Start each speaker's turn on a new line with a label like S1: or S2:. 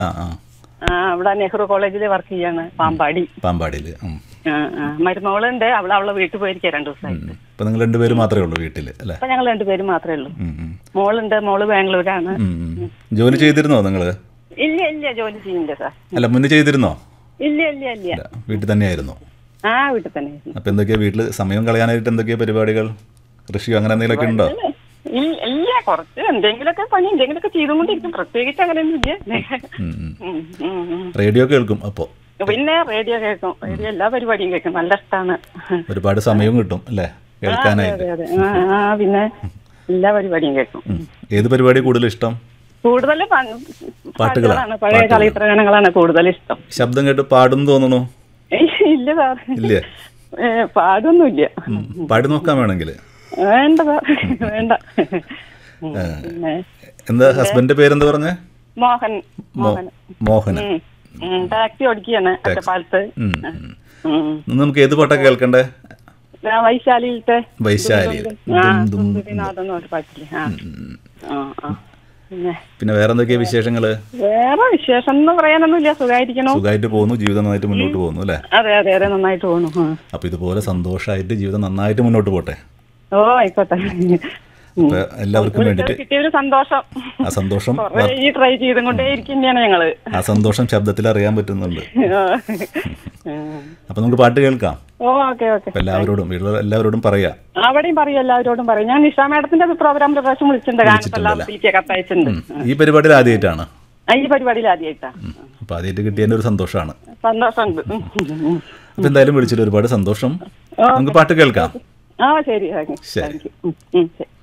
S1: ആ ആ
S2: ആ അവിടെ നെഹ്റു കോളേജിൽ വർക്ക് ചെയ്യാണ് പാമ്പാടി
S1: പാമ്പാടിയിൽ
S2: ആ ആ മരുമോളുണ്ട് അവള് അവളെ വീട്ടിൽ പോയിരിക്കുക രണ്ടു ദിവസമായി
S1: ഇപ്പം നിങ്ങൾ രണ്ടുപേരും മാത്രമേ ഉള്ളൂ വീട്ടിൽ അല്ലേ
S2: അപ്പൊ ഞങ്ങൾ രണ്ടുപേരും മാത്രമേ ഉള്ളൂ
S1: ഉം, ഉം.
S2: മോളുണ്ട് മോള് ബാംഗ്ലൂരാണ്
S1: ഉം, ഉം. ജോലി ചെയ്തിരുന്നോ നിങ്ങൾ
S2: ഇല്ല ഇല്ല ജോലി ചെയ്യുന്നില്ല സാർ
S1: അല്ല മുന്നേ ചെയ്തിരുന്നോ
S2: ഇല്ല ഇല്ല ഇല്ല
S1: ഇല്ല വീട്ടിൽ തന്നെയായിരുന്നു
S2: ആ വീട്ടിൽ തന്നെ
S1: അപ്പം എന്തൊക്കെയാ വീട്ടിൽ സമയം കളയാനായിട്ട് എന്തൊക്കെയാ പരിപാടികൾ കൃഷിയോ അങ്ങനെ എന്തെങ്കിലുമൊക്കെ ഉണ്ടോ
S2: ഇല്ല ഇല്ല കുറച്ച് എന്തെങ്കിലുമൊക്കെ പണി എന്തെങ്കിലുമൊക്കെ ചെയ്തുകൊണ്ടിരിക്കും പ്രത്യേകിച്ച് അങ്ങനെയൊന്നും ഇല്ല
S1: ഉം, ഉം.
S2: ഉം, ഉം, ഉം.
S1: റേഡിയോ കേൾക്കും അപ്പോൾ
S2: പിന്നെ റേഡിയോ കേൾക്കും റേഡിയോ എല്ലാ പരിപാടിയും കേൾക്കും നല്ല ഇഷ്ടമാണ്
S1: ഒരുപാട് സമയവും കിട്ടും അല്ലേ കേൾക്കാനായിട്ട്
S2: അതെ അതെ ആ ആ, പിന്നെ എല്ലാ പരിപാടിയും കേൾക്കും
S1: ഉം. ഏത് പരിപാടി കൂടുതൽ ഇഷ്ടം
S2: കൂടുതൽ പാട്ടുകളാണ് പഴയ കളിത്ര ഗാനങ്ങളാണ് കൂടുതൽ ഇഷ്ടം
S1: ശബ്ദം കേട്ട് പാടും തോന്നുന്നു
S2: ഇല്ല സാർ
S1: ഇല്ലേ
S2: ഏ, പാടൊന്നുമില്ല
S1: ഉം. പാടി നോക്കാൻ വേണമെങ്കിൽ
S2: വേണ്ട സാർ വേണ്ട ഉം, പിന്നെ
S1: എന്താ ഹസ്ബൻഡിന്റെ പേരെന്താ പറഞ്ഞേ
S2: മോഹൻ
S1: മോ-
S2: മോഹൻ
S1: മോഹന
S2: ഉം, ഉം, ടാക്സി ഓടിക്കുകയാണ് ഒറ്റപ്പാലത്ത്
S1: ഉം, ഉം.
S2: ഉം.
S1: ഇന്ന് നമുക്ക് ഏത് പാട്ടാ കേൾക്കണ്ടേ
S2: ആ, വൈശാലിയിലത്തെ
S1: വൈശാലിയിൽ
S2: ആ
S1: ദും ദും.
S2: സുന്ദരിനാഥെന്ന് ഒരു പാട്ടില്ലേ ആ ആ ആ പിന്നെ
S1: പിന്നെ വേറെ എന്തൊക്കെയാ വിശേഷങ്ങള്
S2: വേറെ വിശേഷം എന്ന് പറയാനൊന്നുമില്ല സുഖമായിരിക്കണോ
S1: സുഖമായിട്ട് പോകുന്നു ജീവിതം നന്നായിട്ട് മുന്നോട്ട് പോകുന്നു അല്ലേ
S2: അതെ അതെ അതെ നന്നായിട്ട് പോണു ആ.
S1: അപ്പൊ ഇതുപോലെ സന്തോഷമായിട്ട് ജീവിതം നന്നായിട്ട് മുന്നോട്ട് പോട്ടെ
S2: ഓ ആയിക്കോട്ടെ
S1: അപ്പൊ എല്ലാവർക്കും വേണ്ടിയിട്ട്
S2: കിട്ടിയൊരു സന്തോഷം
S1: ആ സന്തോഷം
S2: കൊറേ ഈ ട്രൈ ചെയ്തും കൊണ്ടേ ഇരിക്കുന്നതാണ് ഞങ്ങള്
S1: ആ സന്തോഷം ശബ്ദത്തിൽ അറിയാൻ പറ്റുന്നുണ്ട്
S2: ആ.
S1: അപ്പൊ നമുക്ക് പാട്ട് കേൾക്കാം
S2: ഓ ഓക്കെ ഓക്കെ
S1: അപ്പൊ എല്ലാവരോടും വീട്ടിലുള്ള എല്ലാവരോടും പറയാ
S2: അവിടെയും പറയും എല്ലാവരോടും പറയും ഞാൻ നിഷാ മേഡത്തിന്റെ പ്രോഗ്രാം പ്രാവശ്യം വിളിച്ചിട്ടുണ്ട് ഗാനത്തെല്ലാം വിളിക്കുക കത്തയച്ചിട്ടുണ്ട്
S1: ഈ പരിപാടിയിൽ ആദ്യമായിട്ടാണ്
S2: ആ, ഈ പരിപാടിയിൽ ആദ്യമായിട്ടാ
S1: അപ്പൊ ആദ്യമായിട്ട് കിട്ടിയതിന്റെ ഒരു സന്തോഷമാണ്
S2: സന്തോഷമുണ്ട് ഉം, ഉം, ഉം.
S1: അപ്പൊ എന്തായാലും വിളിച്ചിട്ട് ഒരുപാട് സന്തോഷം നമുക്ക് പാട്ട് കേൾക്കാം
S2: ആ ശരി താങ്ക്
S1: ശരി.
S2: യു ഉം, ഉം, ശരി